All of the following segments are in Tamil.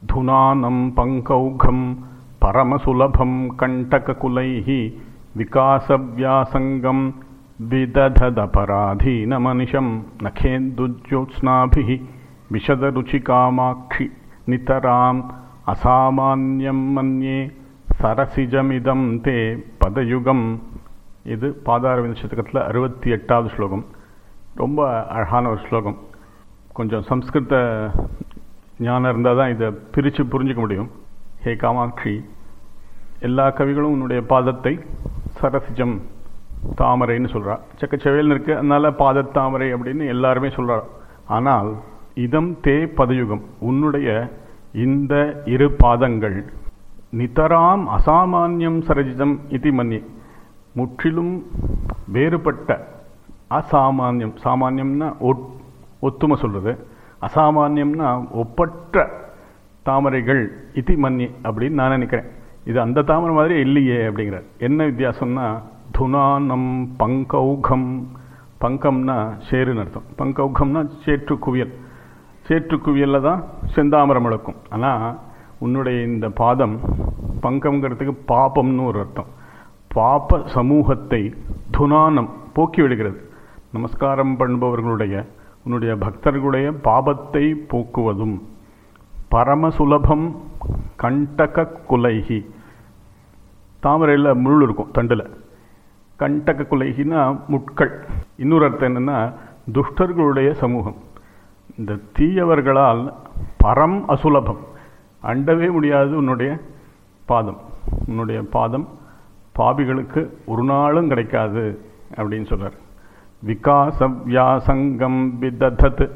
धुनानं पङ्कौघं परमसुलभं कण्टककुलैः विकासव्यासङ्गं विदधदपराधीनमनिशं नखेन्दुज्योत्स्नाभिः विशदरुचिकामाक्षि नितराम् असामान्यं मन्ये சரசிஜமிதம் தே பதயுகம் இது பாதாரவிந்த சதகத்தில் அறுபத்தி எட்டாவது ஸ்லோகம் ரொம்ப அழகான ஒரு ஸ்லோகம் கொஞ்சம் சம்ஸ்கிருத ஞானம் இருந்தால் தான் இதை பிரித்து புரிஞ்சுக்க முடியும் ஹே காமாட்சி எல்லா கவிகளும் உன்னுடைய பாதத்தை சரசிஜம் தாமரைன்னு சொல்கிறா செக்கச்செவேல்னு இருக்கு அதனால பாதத்தாமரை அப்படின்னு எல்லாருமே சொல்கிறா ஆனால் இதம் தே பதயுகம் உன்னுடைய இந்த இரு பாதங்கள் நிதராம் அசாமானியம் சரஜிதம் இது மன்னி முற்றிலும் வேறுபட்ட அசாமானியம் சாமானியம்னா ஒத்துமை சொல்றது அசாமானியம்னா ஒப்பற்ற தாமரைகள் இதி மன்னி அப்படின்னு நான் நினைக்கிறேன் இது அந்த தாமரை மாதிரி இல்லையே அப்படிங்கிறார் என்ன வித்தியாசம்னா துனானம் பங்கௌகம் பங்கம்னா சேருன்னு அர்த்தம் பங்கௌகம்னா சேற்று குவியல் சேற்று குவியலில் தான் செந்தாமரம் முழக்கும் ஆனால் உன்னுடைய இந்த பாதம் பங்கம்ங்கிறதுக்கு பாபம்னு ஒரு அர்த்தம் பாப சமூகத்தை துனானம் போக்கி விடுகிறது நமஸ்காரம் பண்ணுபவர்களுடைய உன்னுடைய பக்தர்களுடைய பாபத்தை போக்குவதும் பரமசுலபம் கண்டக குலைகி தாமரையில் முள் இருக்கும் தண்டில் கண்டக குலைகினா முட்கள் இன்னொரு அர்த்தம் என்னென்னா துஷ்டர்களுடைய சமூகம் இந்த தீயவர்களால் பரம் அசுலபம் அண்டவே முடியாது உன்னுடைய பாதம் உன்னுடைய பாதம் பாபிகளுக்கு ஒரு நாளும் கிடைக்காது அப்படின்னு சொல்றார் விகாச வியாசங்கம் விததத்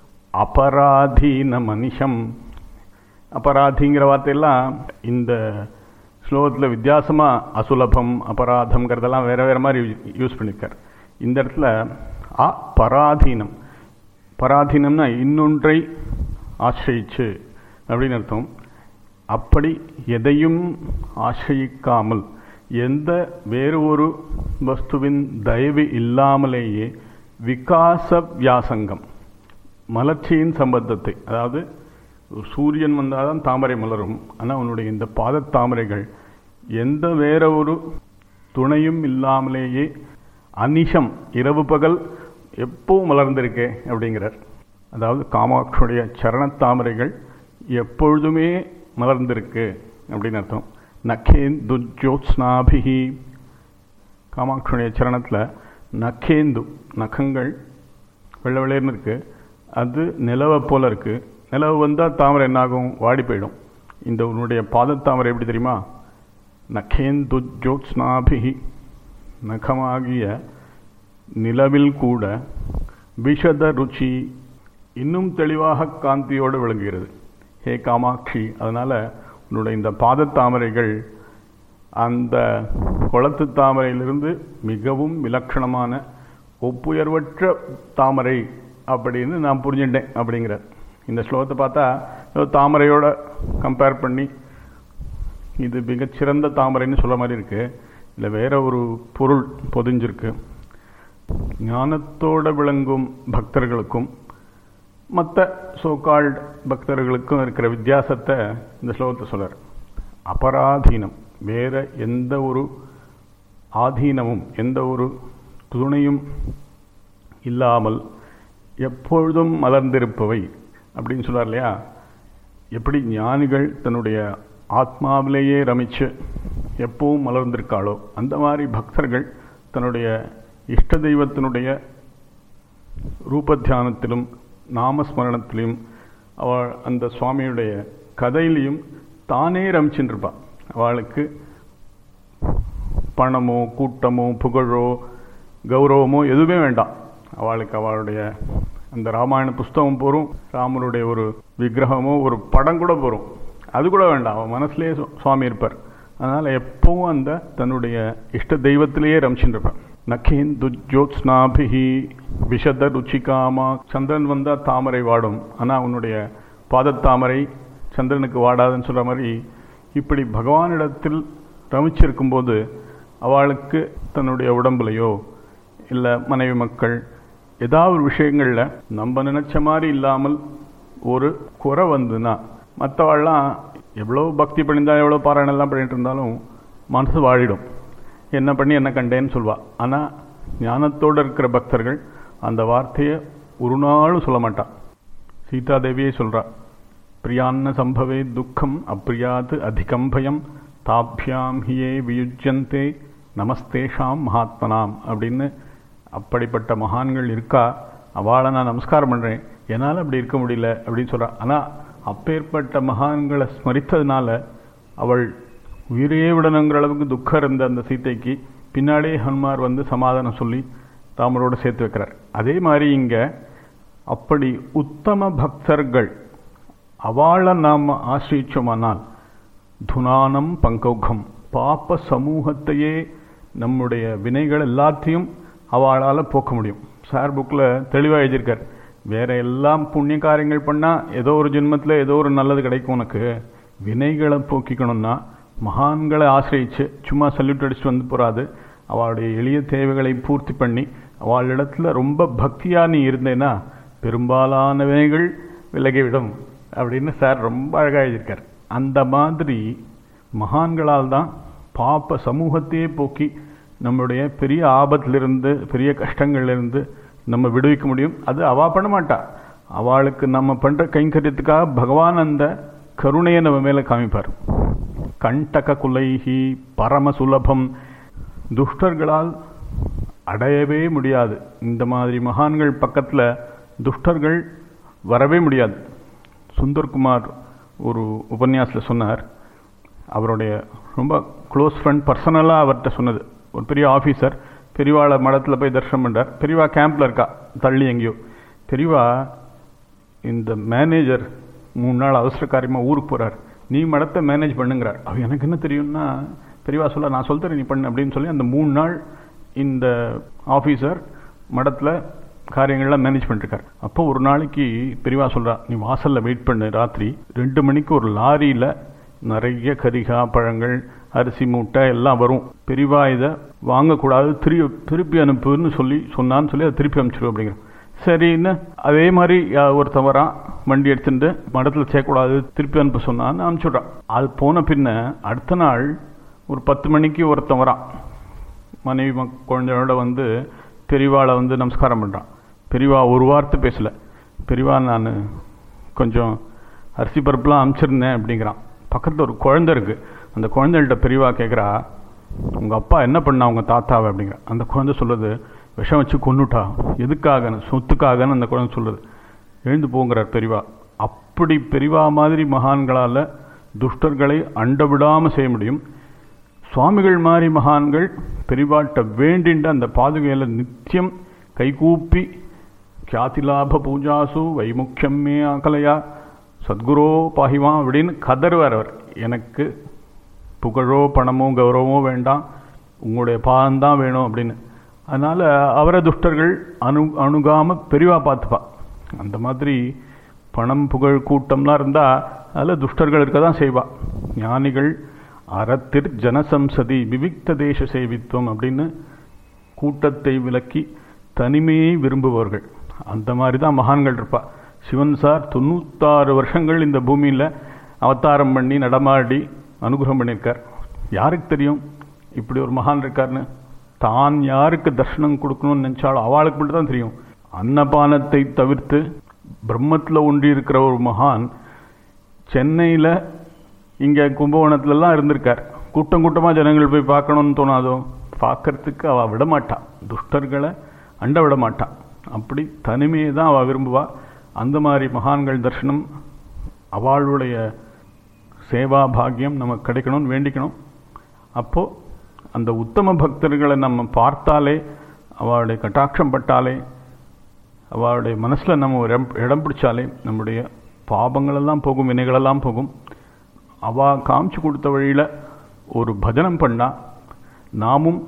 அபராதீன மனிஷம் அபராதிங்கிற வார்த்தையெல்லாம் இந்த ஸ்லோகத்தில் வித்தியாசமாக அசுலபம் அபராதம்ங்கிறதெல்லாம் வேற வேற மாதிரி யூஸ் பண்ணியிருக்கார் இந்த இடத்துல அபராதீனம் பராதீனம்னா இன்னொன்றை ஆசிரியிச்சு அப்படின்னு அர்த்தம் அப்படி எதையும் ஆசிரியிக்காமல் எந்த வேறு ஒரு வஸ்துவின் தயவு இல்லாமலேயே விகாச வியாசங்கம் மலர்ச்சியின் சம்பந்தத்தை அதாவது சூரியன் வந்தால் தான் தாமரை மலரும் ஆனால் உன்னுடைய இந்த பாத தாமரைகள் எந்த வேற ஒரு துணையும் இல்லாமலேயே அனிஷம் இரவு பகல் எப்பவும் மலர்ந்திருக்கே அப்படிங்கிறார் அதாவது காமாட்சியுடைய சரணத்தாமரைகள் எப்பொழுதுமே மலர்ந்திருக்கு அப்படின்னு அர்த்தம் நக்கேந்து ஜோத்ஸ்னாபிகி காமாட்சியுடைய சரணத்தில் நக்கேந்து நகங்கள் வெள்ளை வெள்ளையர்னு இருக்கு அது நிலவை போல இருக்கு நிலவு வந்தால் தாமரை என்னாகும் வாடி போயிடும் இந்த உன்னுடைய பாதத்தாமரை எப்படி தெரியுமா நக்கேந்து ஜோத்ஸ்னாபிகி நகமாகிய நிலவில் கூட விஷத ருச்சி இன்னும் தெளிவாக காந்தியோடு விளங்குகிறது ஹே காமாட்சி அதனால் உன்னுடைய இந்த பாதத்தாமரைகள் அந்த குளத்து தாமரையிலிருந்து மிகவும் விலட்சணமான ஒப்புயர்வற்ற தாமரை அப்படின்னு நான் புரிஞ்சுட்டேன் அப்படிங்கிற இந்த ஸ்லோகத்தை பார்த்தா தாமரையோட கம்பேர் பண்ணி இது மிகச்சிறந்த தாமரைன்னு சொல்ல மாதிரி இருக்கு இல்லை வேற ஒரு பொருள் பொதிஞ்சிருக்கு ஞானத்தோட விளங்கும் பக்தர்களுக்கும் மற்ற சோகால்ட் பக்தர்களுக்கும் இருக்கிற வித்தியாசத்தை இந்த ஸ்லோகத்தை சொல்றார் அபராதீனம் வேற எந்த ஒரு ஆதீனமும் எந்த ஒரு துணையும் இல்லாமல் எப்பொழுதும் மலர்ந்திருப்பவை அப்படின்னு சொல்றார் இல்லையா எப்படி ஞானிகள் தன்னுடைய ஆத்மாவிலேயே ரமிச்சு எப்பவும் மலர்ந்திருக்காளோ அந்த மாதிரி பக்தர்கள் தன்னுடைய இஷ்ட தெய்வத்தினுடைய ரூபத்தியானத்திலும் நாமஸ்மரணத்திலையும் அவள் அந்த சுவாமியுடைய கதையிலையும் தானே ரமிச்சுருப்பாள் அவளுக்கு பணமோ கூட்டமோ புகழோ கௌரவமோ எதுவுமே வேண்டாம் அவளுக்கு அவளுடைய அந்த ராமாயண புஸ்தகம் போகிறோம் ராமருடைய ஒரு விக்கிரகமோ ஒரு படம் கூட போகிறோம் அது கூட வேண்டாம் அவன் மனசுலேயே சுவாமி இருப்பார் அதனால் எப்பவும் அந்த தன்னுடைய இஷ்ட தெய்வத்திலேயே ரமிச்சுருப்பான் நக்கேந்து ஜோத்ஸ்னாபிகி விஷத ருச்சிகாமா சந்திரன் வந்தால் தாமரை வாடும் ஆனால் உன்னுடைய பாதத்தாமரை சந்திரனுக்கு வாடாதுன்னு சொல்கிற மாதிரி இப்படி பகவானிடத்தில் ரமிச்சிருக்கும்போது அவளுக்கு தன்னுடைய உடம்புலையோ இல்லை மனைவி மக்கள் ஏதாவது ஒரு விஷயங்களில் நம்ம நினச்ச மாதிரி இல்லாமல் ஒரு குறை வந்துன்னா மற்றவாள்லாம் எவ்வளோ பக்தி பண்ணியிருந்தா எவ்வளோ பாராயணம்லாம் பண்ணிட்டு இருந்தாலும் மனசு வாழிடும் என்ன பண்ணி என்ன கண்டேன்னு சொல்வா ஆனால் ஞானத்தோடு இருக்கிற பக்தர்கள் அந்த வார்த்தையை ஒரு நாளும் சொல்ல மாட்டான் சீதாதேவியே சொல்கிறா பிரியான்ன சம்பவே துக்கம் அப்பிரியாத் அதிகம் பயம் தாபியாம் ஹியே வியுஜ்யந்தே நமஸ்தேஷாம் மகாத்மனாம் அப்படின்னு அப்படிப்பட்ட மகான்கள் இருக்கா அவளை நான் நமஸ்காரம் பண்ணுறேன் என்னால் அப்படி இருக்க முடியல அப்படின்னு சொல்கிறா ஆனால் அப்பேற்பட்ட மகான்களை ஸ்மரித்ததுனால அவள் உயிரையே விடணுங்கிற அளவுக்கு துக்கம் இருந்த அந்த சீதைக்கு பின்னாடியே ஹனுமார் வந்து சமாதானம் சொல்லி ராமரோட சேர்த்து வைக்கிறார் அதே மாதிரி இங்கே அப்படி உத்தம பக்தர்கள் அவளை நாம் ஆசிரிச்சோமானால் துனானம் பங்கௌகம் பாப்ப சமூகத்தையே நம்முடைய வினைகள் எல்லாத்தையும் அவளால் போக்க முடியும் சார் புக்கில் தெளிவாக எழுதியிருக்கார் வேற எல்லாம் புண்ணிய காரியங்கள் பண்ணால் ஏதோ ஒரு ஜென்மத்தில் ஏதோ ஒரு நல்லது கிடைக்கும் உனக்கு வினைகளை போக்கிக்கணும்னா மகான்களை ஆசிரியிச்சு சும்மா சல்யூட் அடிச்சுட்டு வந்து போகாது அவளுடைய எளிய தேவைகளை பூர்த்தி பண்ணி அவளிடத்துல ரொம்ப பக்தியாக நீ இருந்தேன்னா பெரும்பாலான வினைகள் விலகிவிடும் அப்படின்னு சார் ரொம்ப அழகாக எழுதியிருக்கார் அந்த மாதிரி மகான்களால் தான் பாப்ப சமூகத்தையே போக்கி நம்முடைய பெரிய ஆபத்திலிருந்து பெரிய கஷ்டங்கள்லேருந்து நம்ம விடுவிக்க முடியும் அது அவா பண்ண மாட்டா அவளுக்கு நம்ம பண்ணுற கைங்கரியத்துக்காக பகவான் அந்த கருணையை நம்ம மேலே காமிப்பார் கண்டக குலைஹி பரம சுலபம் துஷ்டர்களால் அடையவே முடியாது இந்த மாதிரி மகான்கள் பக்கத்தில் துஷ்டர்கள் வரவே முடியாது சுந்தர்குமார் ஒரு உபன்யாசத்தில் சொன்னார் அவருடைய ரொம்ப க்ளோஸ் ஃப்ரெண்ட் பர்சனலாக அவர்கிட்ட சொன்னது ஒரு பெரிய ஆஃபீஸர் பெரியவாளை மடத்தில் போய் தரிசனம் பண்ணுறார் பெரியவா கேம்பில் இருக்கா தள்ளி எங்கேயோ பெரியவா இந்த மேனேஜர் மூணு நாள் அவசர காரியமாக ஊருக்கு போகிறார் நீ மடத்தை மேனேஜ் பண்ணுங்கிறார் அவ எனக்கு என்ன தெரியும்னா பெரியவா சொல்ல நான் சொல்கிறேன் நீ பண்ணு அப்படின்னு சொல்லி அந்த மூணு நாள் இந்த ஆஃபீஸர் மடத்தில் காரியங்கள்லாம் மேனேஜ் பண்ணிருக்கார் அப்போ ஒரு நாளைக்கு பெரியவா சொல்கிறா நீ வாசலில் வெயிட் பண்ணு ராத்திரி ரெண்டு மணிக்கு ஒரு லாரியில் நிறைய கரிகா பழங்கள் அரிசி மூட்டை எல்லாம் வரும் பெரியவா இதை வாங்கக்கூடாது திரு திருப்பி அனுப்புன்னு சொல்லி சொன்னான்னு சொல்லி அதை திருப்பி அனுப்பிச்சிடும் அப்படிங்கிற சரின்னு அதே மாதிரி ஒருத்தன் வரான் வண்டி எடுத்துட்டு மடத்தில் சேர்க்கக்கூடாது திருப்பி அனுப்ப சொன்னான்னு அனுப்பிச்சுட்றான் அது போன பின்ன அடுத்த நாள் ஒரு பத்து மணிக்கு ஒருத்தன் வரான் மனைவி மக் குழந்தையோட வந்து பெரியவாளை வந்து நமஸ்காரம் பண்ணுறான் பெரியவா ஒரு வார்த்தை பேசலை பெரியவா நான் கொஞ்சம் அரிசி பருப்புலாம் அனுப்பிச்சிருந்தேன் அப்படிங்கிறான் பக்கத்தில் ஒரு குழந்தை இருக்குது அந்த குழந்தைகிட்ட பெரியவா கேட்குறா உங்கள் அப்பா என்ன பண்ணா உங்கள் தாத்தாவை அப்படிங்கிற அந்த குழந்தை சொல்லுது விஷம் வச்சு கொண்டுட்டா எதுக்காகன்னு சொத்துக்காகன்னு அந்த குழந்தை சொல்லுது எழுந்து போங்கிறார் பெரியவா அப்படி பெரியவா மாதிரி மகான்களால் துஷ்டர்களை அண்ட விடாமல் செய்ய முடியும் சுவாமிகள் மாதிரி மகான்கள் பெரிவாட்ட வேண்டின்ற அந்த பாதுகையில் நித்தியம் கைகூப்பி கியாதிலாப பூஜாசு வைமுக்கியம் மே அகலையா சத்குரோ பாகிவா அப்படின்னு கதறுவார் அவர் எனக்கு புகழோ பணமோ கௌரவமோ வேண்டாம் உங்களுடைய பாதம்தான் வேணும் அப்படின்னு அதனால் அவரை துஷ்டர்கள் அணு அணுகாமல் பெரிவா பார்த்துப்பா அந்த மாதிரி பணம் புகழ் கூட்டம்லாம் இருந்தால் அதில் துஷ்டர்கள் இருக்க தான் செய்வா ஞானிகள் அறத்திற் ஜனசம்சதி விவிக்த தேச சேவித்துவம் அப்படின்னு கூட்டத்தை விலக்கி தனிமையை விரும்புபவர்கள் அந்த மாதிரி தான் மகான்கள் இருப்பா சிவன் சார் தொண்ணூத்தாறு வருஷங்கள் இந்த பூமியில் அவதாரம் பண்ணி நடமாடி அனுகிரகம் பண்ணியிருக்கார் யாருக்கு தெரியும் இப்படி ஒரு மகான் இருக்காருன்னு தான் யாருக்கு தர்ஷனம் கொடுக்கணும்னு நினச்சாலும் அவளுக்கு மட்டும் தான் தெரியும் அன்னபானத்தை தவிர்த்து பிரம்மத்தில் ஒன்றி இருக்கிற ஒரு மகான் சென்னையில் இங்கே கும்பகோணத்துலலாம் இருந்திருக்கார் கூட்டம் கூட்டமாக ஜனங்கள் போய் பார்க்கணும்னு தோணாதோ பார்க்கறதுக்கு அவள் விடமாட்டான் துஷ்டர்களை அண்ட விட மாட்டான் அப்படி தனிமையை தான் அவள் விரும்புவா அந்த மாதிரி மகான்கள் தரிசனம் அவளுடைய சேவா பாக்கியம் நமக்கு கிடைக்கணும்னு வேண்டிக்கணும் அப்போது அந்த உத்தம பக்தர்களை நம்ம பார்த்தாலே அவளுடைய கட்டாட்சம் பட்டாலே அவளுடைய மனசில் நம்ம ஒரு இடம் இடம் பிடிச்சாலே நம்முடைய பாபங்களெல்லாம் போகும் வினைகளெல்லாம் போகும் அவ காமிச்சு கொடுத்த வழியில் ஒரு பஜனம் பண்ணால் நாமும்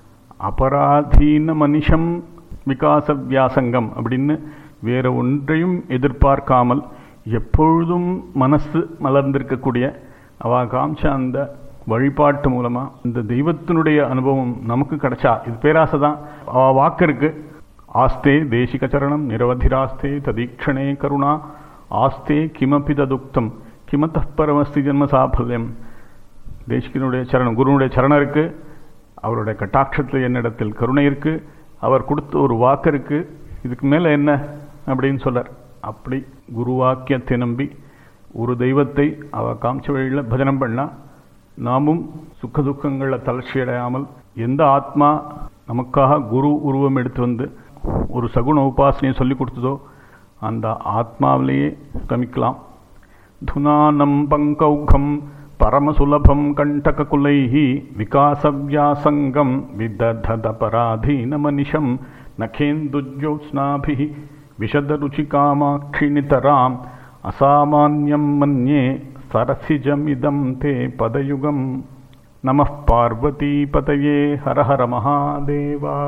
அபராதீன மனுஷம் விகாச வியாசங்கம் அப்படின்னு வேற ஒன்றையும் எதிர்பார்க்காமல் எப்பொழுதும் மனசு மலர்ந்திருக்கக்கூடிய அவ காமிச்ச அந்த வழிபாட்டு மூலமாக இந்த தெய்வத்தினுடைய அனுபவம் நமக்கு கிடைச்சா இது பேராசை தான் அவ வாக்கு இருக்கு ஆஸ்தே தேசிக சரணம் நிரவதிராஸ்தே ததீக்ஷணே கருணா ஆஸ்தே கிமபி ததுக்தம் கிமத்த பரமஸ்தி ஜென்ம சாஃபல்யம் தேசிகனுடைய சரணம் குருனுடைய சரணம் இருக்கு அவருடைய கட்டாட்சத்தில் என்னிடத்தில் கருணை இருக்கு அவர் கொடுத்த ஒரு வாக்கு இருக்கு இதுக்கு மேலே என்ன அப்படின்னு சொல்லார் அப்படி குருவாக்கியத்தை நம்பி ஒரு தெய்வத்தை அவ காமிச்ச வழியில் பஜனம் பண்ணா நாமும் சுக்க துக்கங்களில் தளர்ச்சி அடையாமல் எந்த ஆத்மா நமக்காக குரு உருவம் எடுத்து வந்து ஒரு சகுன உபாசனையை சொல்லி கொடுத்ததோ அந்த ஆத்மாவிலேயே கமிக்கலாம் துனானம் பங்கௌகம் பரமசுலபம் கண்டககுலைः விகாசவ்யாசங்கம் விததபராधीनमनिशं नखेन्दुज्योत्स्नाभिः विशदरुचिकामाक्षिणितराम् असामान्यं मन्ये सरसिजमिदं ते पदयुगं नमः पार्वतीपतये हर हर महादेवा